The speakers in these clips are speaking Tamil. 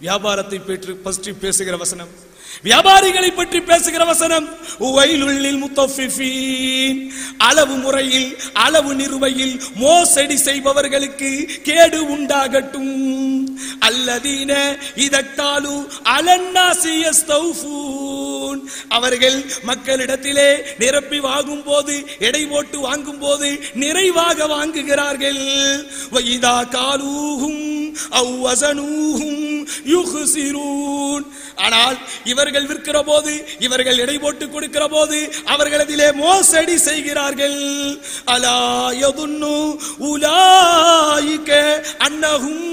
வியாபாரத்தை பற்றி பற்றி பேசுகிற வசனம் வியாபாரிகளை பற்றி பேசுகிற வசனம் வயலுள்ளில் முத்தஃபிஃபீன் அளவு முறையில் அளவு நிறுவையில் மோசடி செய்பவர்களுக்கு கேடு உண்டாகட்டும் அல்லதீன இதத்தாலு அலன்னாசி யஸ்தௌஃபூன் அவர்கள் மக்களிடத்திலே நிரப்பி வாங்கும் போது எடை போட்டு வாங்கும் போது நிறைவாக வாங்குகிறார்கள் வைதா காலூஹும் அவ் வசனூஹும் யுஹ்சிரூன் ஆனால் இவர்கள் விற்கிற போது இவர்கள் எடை போட்டு கொடுக்கிற போது அவர்கள் அதிலே மோசடி செய்கிறார்கள் அலா யதுன்னு உலாயிக அன்னஹும்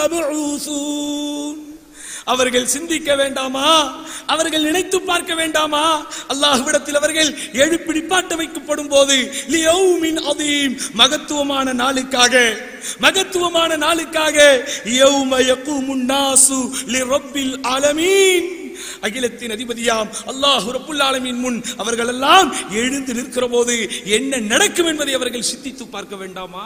மபூசூன் அவர்கள் சிந்திக்க வேண்டாமா அவர்கள் நினைத்து பார்க்க வேண்டாமா அல்லாஹ்விடத்தில் அவர்கள் எழுப்பி நிப்பாட்ட வைக்கப்படும் போது லியௌமின் அதீம் மகத்துவமான நாளுக்காக மகத்துவமான நாளுக்காக யௌம யகூமுன் நாசு லிரப்பில் ஆலமீன் அகிலத்தின் அதிபதியாம் அல்லாஹ் ரப்புல் ஆலமீன் முன் அவர்கள் எல்லாம் எழுந்து நிற்கிற போது என்ன நடக்கும் என்பதை அவர்கள் சிந்தித்து பார்க்க வேண்டாமா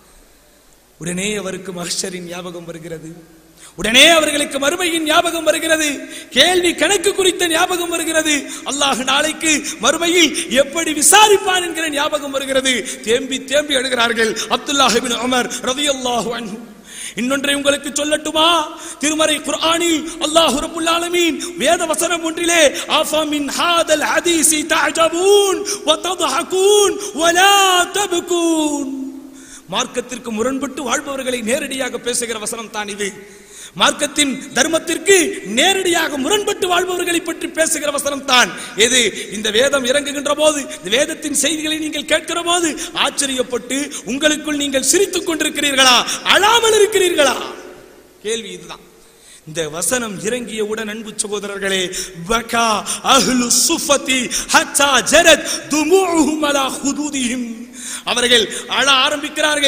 உடனே அவருக்கு மஹ்ஷரின் ஞாபகம் வருகிறது உடனே அவர்களுக்கு மறுமையின் ஞாபகம் வருகிறது கேள்வி கணக்கு குறித்த ஞாபகம் வருகிறது அல்லாஹ் நாளைக்கு மறுமையில் எப்படி விசாரிப்பான் என்கிற ஞாபகம் வருகிறது தேம்பி தேம்பி அழுகிறார்கள் அப்துல்லாஹ் இப்னு உமர் ரலியல்லாஹு அன்ஹு இன்னொன்றை உங்களுக்கு சொல்லட்டுமா திருமறை குர்ஆனில் அல்லாஹ் ரப்புல் ஆலமீன் வேத வசனம் ஒன்றிலே ஆஃபா மின் ஹாதல் ஹதீஸி தஅஜபூன் வ தضحكون ولا تبكون மார்க்கத்திற்கு முரண்பட்டு வாழ்பவர்களை நேரடியாக பேசுகிற வசனம் தான் இது மார்க்கத்தின் தர்மத்திற்கு நேரடியாக முரண்பட்டு வாழ்பவர்களை பற்றி பேசுகிற வசனம் தான் எது இந்த வேதம் இறங்குகின்ற போது இந்த வேதத்தின் செய்திகளை நீங்கள் கேட்கிற போது ஆச்சரியப்பட்டு உங்களுக்குள் நீங்கள் சிரித்துக் கொண்டிருக்கிறீர்களா அழாமல் இருக்கிறீர்களா கேள்வி இதுதான் இந்த வசனம் இறங்கியவுடன் அன்பு சகோதரர்களே பகா அஹ்லு சுஃபதி ஹத்தா ஜரத் துமுஹும் அலா ஹுதூதிஹிம் அவர்கள் அழ ஆரம்பிக்கிறார்கள்